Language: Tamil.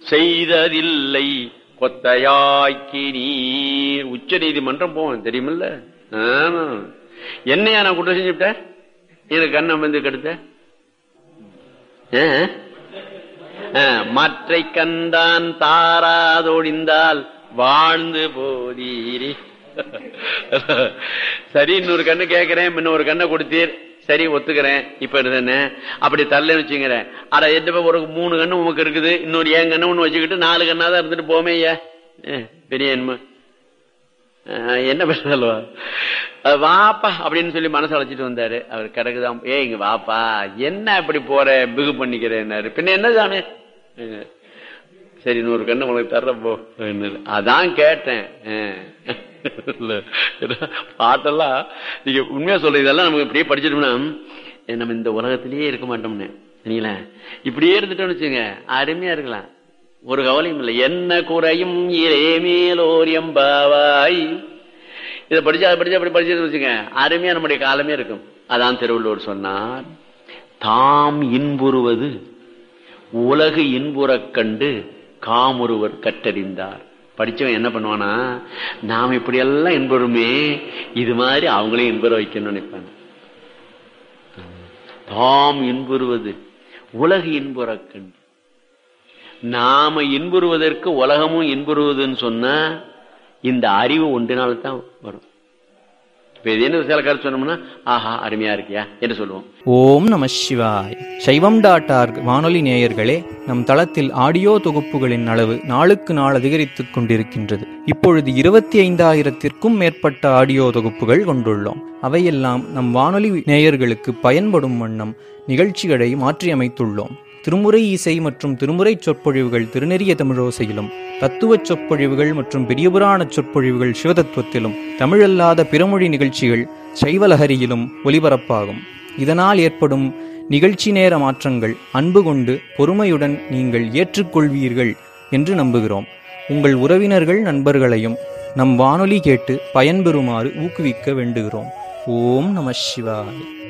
செய்ததில்லை கொத்தையாக்கி நீர் உச்ச நீதிமன்றம் போவேன் தெரியுமில்ல ஆமா. என்னையா நான் குற்றம் செஞ்சுட்டேன் எனக்கு கண்ணம் வந்து கெடுத்த ஆ? ஆ, மற்றை கண்டான் தாராதொழிந்தால் வாழ்ந்து போதீரி சரி இன்னொரு கண்ணு கேட்கிறேன் இன்னொரு கண்ணை கொடுத்தீர் சரி ஒத்துக்கிறேன் இப்ப என்ன அப்படி தரலன்னு வச்சுக்கிறேன் அட என்ன ஒரு மூணு கண்ணு உமக்கு இருக்குது இன்னொரு ஏன் கண்ணு ஒண்ணு வச்சுக்கிட்டு நாலு கண்ணா தான் இருந்துட்டு போமே ஐயா ஆ, பெரிய என்ன என்ன பேசுறல்வா அது வாப்பா அப்படின்னு சொல்லி மனசு அழைச்சிட்டு வந்தாரு அவர் கிடக்குதான் ஏ இங்க வாப்பா என்ன இப்படி போற பிகு பண்ணிக்கிறேன்னாரு பின்ன என்ன தானே சரி நூறு கண்ணு உனக்கு தர்றேன் போ என்னது. அதான் கேட்டேன் அஹ். இல்ல, ஏன்னா பாட்டெல்லாம் நீங்க உண்மையா சொல்ற இதெல்லாம் நமக்கு இப்படியே படிச்சிட்டோம்னா ஏ, நம்ம இந்த உலகத்திலேயே இருக்க மாட்டோம்னு சரிங்களா இப்படியே இருந்துட்டோம்னு வச்சுங்க அருமையா இருக்கலாம் ஒரு கவலையும் இல்லை என்ன குறையும் இறைமேலோர் எம்பாவாய் இதை படிச்சா அதை படிச்சா அப்படி படிச்சதுன்னு வச்சுங்க அருமையா நம்முடைய காலமே இருக்கும் அதான் திருவள்ளுவர் சொன்னார் தாம் இன்புறுவது உலகு இன்புறக் கண்டு காமொருவர் கற்றறிந்தார் படிச்சவன் என்ன பண்ணுவானா நாம் இப்படி எல்லாம் இன்புறுமே இது மாதிரி அவங்களையும் இன்புற வைக்கணும்னு நினைப்பாங்க தாம் இன்புறுவது உலகு இன்புறக் கண்டு நாம இன்புறுவதற்கு உலகமும் இன்புறுவதுன்னு சொன்னா இந்த அறிவு ஒன்றினால்தான் வரும் இப்ப இது என்ன சில கருத்து சொன்னோம்னா ஆஹா அருமையா இருக்கியா என்று சொல்லுவோம் ஓம் நம சிவாய் சைவம் டாட் ஆர்க் வானொலி நேயர்களே நம் தளத்தில் ஆடியோ தொகுப்புகளின் அளவு நாளுக்கு நாள் அதிகரித்துக் கொண்டிருக்கின்றது இப்பொழுது இருபத்தி ஐந்தாயிரத்திற்கும் மேற்பட்ட ஆடியோ தொகுப்புகள் கொண்டுள்ளோம் அவையெல்லாம் நம் வானொலி நேயர்களுக்கு பயன்படும் வண்ணம் நிகழ்ச்சிகளை மாற்றியமைத்துள்ளோம் திருமுறை இசை மற்றும் திருமுறை சொற்பொழிவுகள் திருநெறிய தமிழோசையிலும் தத்துவச் சொற்பொழிவுகள் மற்றும் பெரியபுராண சொற்பொழிவுகள் சிவதத்துவத்திலும் தமிழல்லாத பிறமொழி நிகழ்ச்சிகள் சைவலஹரியிலும் ஒலிபரப்பாகும் இதனால் ஏற்படும் நிகழ்ச்சி நேர மாற்றங்கள் அன்பு கொண்டு பொறுமையுடன் நீங்கள் ஏற்றுக்கொள்வீர்கள் என்று நம்புகிறோம் உங்கள் உறவினர்கள் நண்பர்களையும் நம் வானொலி கேட்டு பயன்பெறுமாறு ஊக்குவிக்க வேண்டுகிறோம் ஓம் நம சிவாய்